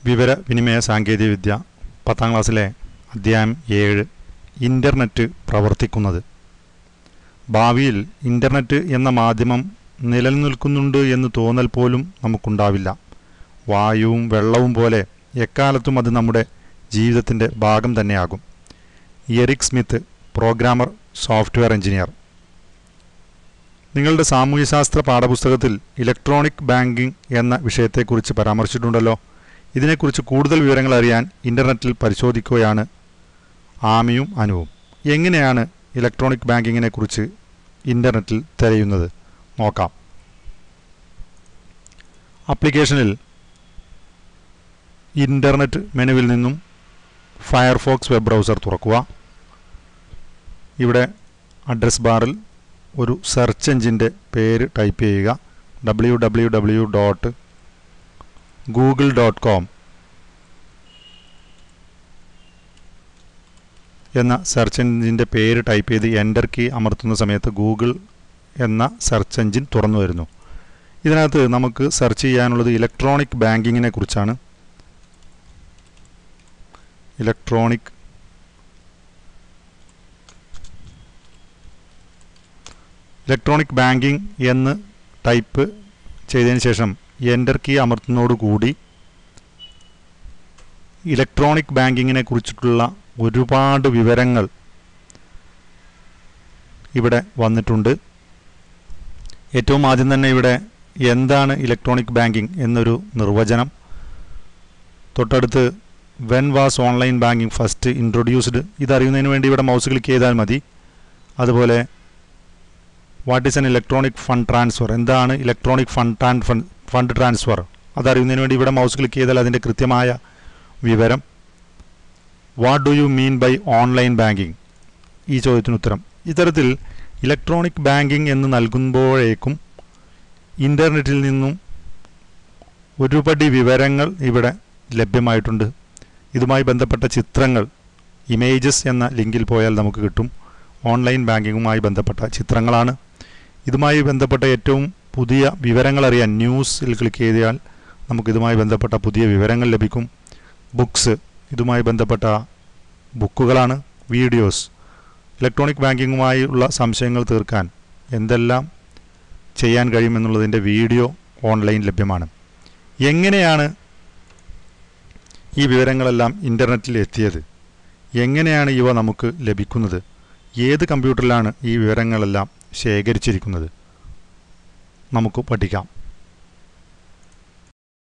വിവരവിനിമയ സാങ്കേതികവിദ്യ പത്താം ക്ലാസ്സിലെ അധ്യായം ഏഴ് ഇൻ്റർനെറ്റ് പ്രവർത്തിക്കുന്നത് ഭാവിയിൽ ഇൻ്റർനെറ്റ് എന്ന മാധ്യമം നിലനിൽക്കുന്നുണ്ട് എന്ന് തോന്നൽ പോലും നമുക്കുണ്ടാവില്ല വായുവും വെള്ളവും പോലെ എക്കാലത്തും അത് നമ്മുടെ ജീവിതത്തിൻ്റെ ഭാഗം തന്നെയാകും Eric Smith programmer software engineer നിങ്ങളുടെ സാമൂഹ്യശാസ്ത്ര പാഠപുസ്തകത്തിൽ ഇലക്ട്രോണിക് ബാങ്കിംഗ് എന്ന വിഷയത്തെക്കുറിച്ച് പരാമർശിച്ചിട്ടുണ്ടല്ലോ ഇതിനെക്കുറിച്ച് കൂടുതൽ വിവരങ്ങൾ അറിയാൻ ഇൻ്റർനെറ്റിൽ പരിശോധിക്കുകയാണ് ആമിയും അനുവും എങ്ങനെയാണ് ഇലക്ട്രോണിക് ബാങ്കിങ്ങിനെ കുറിച്ച് ഇൻ്റർനെറ്റിൽ തിരയുന്നത് നോക്കാം ആപ്ലിക്കേഷനിൽ ഇൻ്റർനെറ്റ് മെനുവിൽ നിന്നും ഫയർഫോക്സ് വെബ് ബ്രൗസർ തുറക്കുക ഇവിടെ അഡ്രസ് ബാറിൽ ഒരു സെർച്ച് എഞ്ചിൻ്റെ പേര് ടൈപ്പ് ചെയ്യുക W W W dot Google dot com എന്ന സെർച്ച് എഞ്ചിൻ്റെ പേര് ടൈപ്പ് ചെയ്ത് എൻ്റർ കീ അമർത്തുന്ന സമയത്ത് ഗൂഗിൾ എന്ന സെർച്ച് എഞ്ചിൻ തുറന്നു വരുന്നു ഇതിനകത്ത് നമുക്ക് സെർച്ച് ചെയ്യാനുള്ളത് ഇലക്ട്രോണിക് ബാങ്കിങ്ങിനെ കുറിച്ചാണ് ഇലക്ട്രോണിക് ഇലക്ട്രോണിക് ബാങ്കിങ് എന്ന് ടൈപ്പ് ചെയ്തതിന് ശേഷം എൻ്റർ കീ അമർത്തുന്നതോടുകൂടി ഇലക്ട്രോണിക് ബാങ്കിങ്ങിനെ കുറിച്ചിട്ടുള്ള ഒരുപാട് വിവരങ്ങൾ ഇവിടെ വന്നിട്ടുണ്ട് ഏറ്റവും ആദ്യം തന്നെ ഇവിടെ എന്താണ് ഇലക്ട്രോണിക് ബാങ്കിങ് എന്നൊരു നിർവചനം തൊട്ടടുത്ത് when was online banking first introduced ഇതറിയുന്നതിന് വേണ്ടി ഇവിടെ മൗസ് ക്ലിക്ക് ചെയ്താൽ മതി അതുപോലെ what is an electronic fund transfer എന്താണ് ഇലക്ട്രോണിക് ഫണ്ട് ട്രാൻ ഫണ്ട് ട്രാൻസ്ഫർ അതറിയുന്നതിന് വേണ്ടി ഇവിടെ മൗസ് ക്ലിക്ക് ചെയ്താൽ അതിൻ്റെ കൃത്യമായ വിവരം what do you mean by online banking ഈ ചോദ്യത്തിന് ഉത്തരം ഇത്തരത്തിൽ ഇലക്ട്രോണിക് ബാങ്കിങ് എന്ന് നൽകുമ്പോഴേക്കും ഇൻ്റർനെറ്റിൽ നിന്നും ഒരുപടി വിവരങ്ങൾ ഇവിടെ ലഭ്യമായിട്ടുണ്ട് ഇതുമായി ബന്ധപ്പെട്ട ചിത്രങ്ങൾ ഇമേജസ് എന്ന ലിങ്കിൽ പോയാൽ നമുക്ക് കിട്ടും ഓൺലൈൻ ബാങ്കിങ്ങുമായി ബന്ധപ്പെട്ട ചിത്രങ്ങളാണ് ഇതുമായി ബന്ധപ്പെട്ട ഏറ്റവും പുതിയ വിവരങ്ങൾ അറിയാൻ ന്യൂസിൽ ക്ലിക്ക് ചെയ്താൽ നമുക്ക് ഇതുമായി ബന്ധപ്പെട്ട പുതിയ വിവരങ്ങൾ ലഭിക്കും ബുക്സ് ഇതുമായി ബന്ധപ്പെട്ട ബുക്കുകളാണ് വീഡിയോസ് ഇലക്ട്രോണിക് ബാങ്കിങ്ങുമായി ഉള്ള സംശയങ്ങൾ തീർക്കാൻ എന്തെല്ലാം ചെയ്യാൻ കഴിയുമെന്നുള്ളതിൻ്റെ വീഡിയോ ഓൺലൈൻ ലഭ്യമാണ് എങ്ങനെയാണ് ഈ വിവരങ്ങളെല്ലാം ഇൻ്റർനെറ്റിൽ എത്തിയത് എങ്ങനെയാണ് ഇവ നമുക്ക് ലഭിക്കുന്നത് ഏത് കമ്പ്യൂട്ടറിലാണ് ഈ വിവരങ്ങളെല്ലാം ശേഖരിച്ചിരിക്കുന്നത് നമുക്ക് പഠിക്കാം